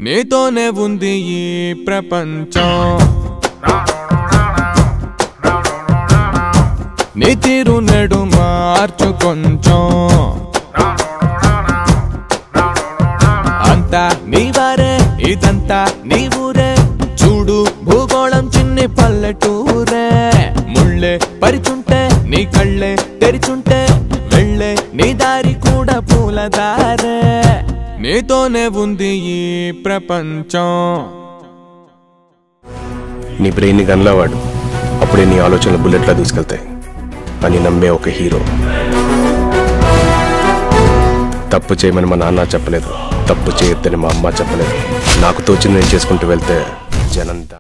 నీతోనే ఉంది ఈ ప్రపంచం నీ తీరు నెడు మార్చు కొంచెం అంతా నీ వారే ఇదంతా నీ ఊరే చూడు భూగోళం చిన్ని పల్లెటూరే ముళ్ళే పరిచుంటే నీ కళ్ళే తెరిచుంటే వెళ్ళే నీ దారి కూడా పూలదారే నీతోనే ఉంది ఈ ప్రపంచం నీ బ్రెయిన్ని గన్లా వాడు అప్పుడే నీ ఆలోచనలు బుల్లెట్లా తీసుకెళ్తాయి అని నమ్మే ఒక హీరో తప్పు చేయమని మా నాన్న చెప్పలేదు తప్పు చేయొద్దని మా అమ్మ చెప్పలేదు నాకు తోచింది నేను చేసుకుంటూ వెళ్తే జనంతా